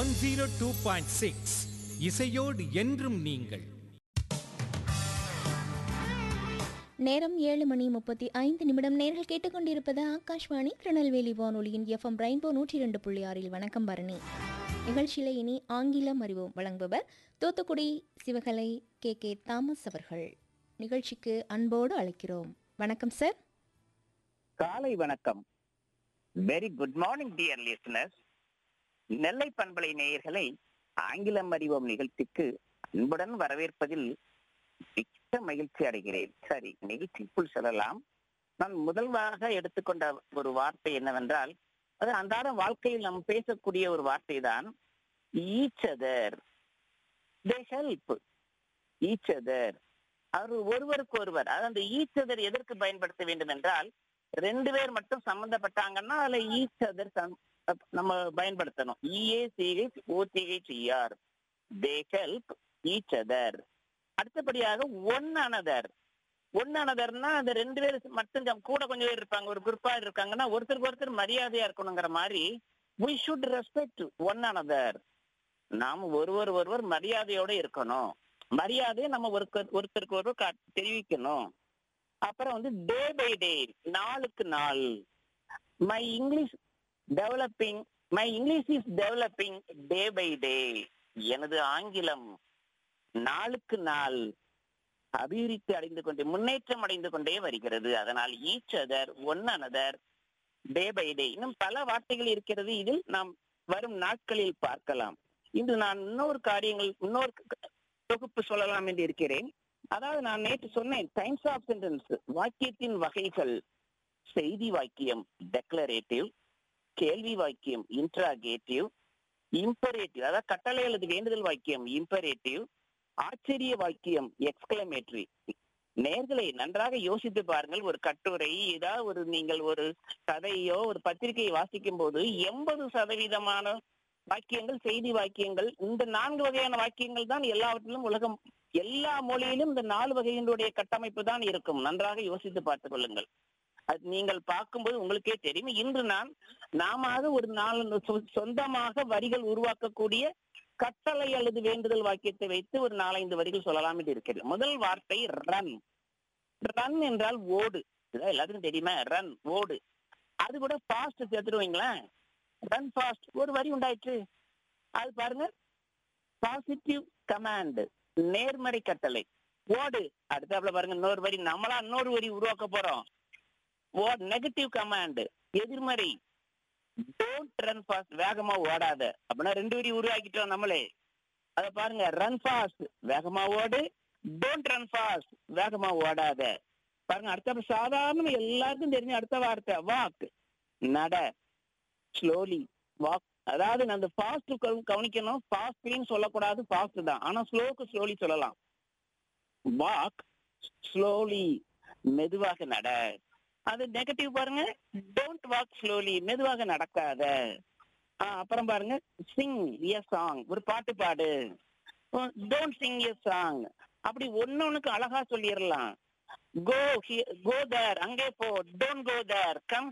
one zero two point six இசையோடு என்றும் நீங்கள் நேரம் ஏழு மணி முப்பத்தி ஐந்து நிமிடம் நேர்கள் கேட்டுக்கொண்டிருப்பது ஆகாஷ்வாணி திருநெல்வேலி வானொலியின் எஃப்எம் ரெயின்போ நூற்றி இரண்டு புள்ளி ஆறில் வணக்கம் பரணி நிகழ்ச்சியில் இனி ஆங்கிலம் அறிவோம் வழங்குபவர் தூத்துக்குடி சிவகலை கே கே தாமஸ் அவர்கள் நிகழ்ச்சிக்கு அன்போடு அழைக்கிறோம் வணக்கம் சார் காலை வணக்கம் very good morning dear listeners Nellai பண்பலை நேயர்களை ஆங்கிலம் அறிவோம் நிகழ்ச்சிக்கு அன்புடன் வரவேற்பதில் மிக்க மகிழ்ச்சி அடைகிறேன் சரி நிகழ்ச்சிக்குள் செல்லலாம் நான் முதல்வாக எடுத்துக்கொண்ட ஒரு வார்த்தை என்னவென்றால் அது அன்றாட வாழ்க்கையில் நாம் பேசக்கூடிய ஒரு வார்த்தை தான் each other they help each other அவர் ஒருவருக்கு ஒருவர் அதாவது அந்த ஈச் அதர் எதற்கு பயன்படுத்த வேண்டும் என்றால் ரெண்டு பேர் மட்டும் சம்பந்தப்பட்டாங்கன்னா அதுல ஈச் அதர் நம்ம பயன்படுத்தணும் E A C H O T H E R they help each other அடுத்தபடியாக ஒன் அனதர் ஒன் அனதர்னா அந்த ரெண்டு பேர் மட்டும் ஜம்- கூட கொஞ்சம் பேர் இருப்பாங்க ஒரு குரூப்பா இருக்காங்கன்னா ஒருத்தருக்கு ஒருத்தர் மரியாதையா இருக்கணுங்கிற மாதிரி we should respect one another நாம் ஒருவர் ஒருவர் மரியாதையோட இருக்கணும் மரியாதையை நம்ம ஒருத்தர் ஒருத்தருக்கு ஒருவர் கா- தெரிவிக்கணும் அப்புறம் வந்து டே பை டே நாளுக்கு நாள் my English developing my English is developing day by day எனது ஆங்கிலம் நாளுக்கு நாள் அபிவிருத்தி அடைந்து கொண்டே முன்னேற்றம் அடைந்து கொண்டே வருகிறது அதனால் each other one another day by day இன்னும் பல வார்த்தைகள் இருக்கிறது இதில் நாம் வரும் நாட்களில் பார்க்கலாம் இன்று நான் இன்னொரு காரியங்கள் இன்னொரு தொகுப்பு சொல்லலாம் என்று இருக்கிறேன் அதாவது நான் நேற்று சொன்னேன் டைம்ஸ் ஆஃப் சென்டென்ஸ் வாக்கியத்தின் வகைகள் செய்தி வாக்கியம் டெக்ளரேட்டிவ் கேள்வி வாக்கியம் இன்ட்ராகேட்டிவ் இம்பரேட்டிவ் அதாவது கட்டளை அல்லது வேண்டுதல் வாக்கியம் இம்பரேட்டிவ் ஆச்சரிய வாக்கியம் எக்ஸ்கிளமேட்டரி நேர்களை நன்றாக யோசித்து பாருங்கள் ஒரு கட்டுரை ஏதாவது ஒரு நீங்கள் ஒரு கதையோ ஒரு பத்திரிகையை வாசிக்கும் போது எண்பது சதவீதமான வாக்கியங்கள் செய்தி வாக்கியங்கள் இந்த நான்கு வகையான வாக்கியங்கள் தான் எல்லாவற்றிலும் உலகம் எல்லா மொழியிலும் இந்த நாலு வகையினுடைய கட்டமைப்பு தான் இருக்கும் நன்றாக யோசித்து பார்த்துக் கொள்ளுங்கள் அது நீங்கள் பார்க்கும்போது உங்களுக்கே தெரியும் இன்று நான் நாம ஒரு நாலு சொ- சொந்தமாக வரிகள் உருவாக்கக்கூடிய கட்டளை அல்லது வேண்டுதல் வாக்கியத்தை வைத்து ஒரு நாலஞ்சு வரிகள் சொல்லலாம் என்று இருக்கிறது முதல் வார்த்தை ரன் ரன் என்றால் ஓடு இதான் எல்லாத்துக்கும் தெரியுமா ரன் ஓடு அது கூட ஃபாஸ்ட் சேர்த்துருவீங்களேன் ரன் ஃபாஸ்ட் ஒரு வரி உண்டாயிற்று அது பாருங்க பாசிட்டிவ் கமாண்ட் நேர்மறை கட்டளை ஓடு அடுத்தாப்புல பாருங்க இன்னொரு வரி நம்மளா இன்னொரு வரி உருவாக்க போறோம் ஓட் நெகட்டிவ் கமாண்ட் எதிர்மறை டோன்ட் ரன் ஃபாஸ்ட் வேகமா ஓடாத அப்படின்னா ரெண்டு வரி உருவாக்கிட்டோம் நம்மளே அத பாருங்க ரன் ஃபாஸ்ட் வேகமா ஓடு டோன்ட் ரன் ஃபாஸ்ட் வேகமா ஓடாத பாருங்க அடுத்த சாதாரண எல்லாருக்கும் தெரிஞ்ச அடுத்த வார்த்தை வாக் நட ஸ்லோலி வாக் அதாவது நான் அந்த ஃபாஸ்ட் கவனிக்கணும் ஃபாஸ்ட்லின்னு சொல்லக்கூடாது ஃபாஸ்ட் தான் ஆனா ஸ்லோக்கு ஸ்லோலி சொல்லலாம் வாக் ஸ்லோலி மெதுவாக நட அது நெகட்டிவ் பாருங்க டோன்ட் வாக் ஸ்லோலி மெதுவாக நடக்காத ஆ, அப்புறம் பாருங்க சிங் எ சாங் ஒரு பாட்டு பாடு டோன்ட் சிங் எ சாங் அப்படி ஒன்னொன்னுக்கு அழகா சொல்லிடலாம் கோ கோ தேர் அங்கே போ டோன்ட் கோ தேர் கம்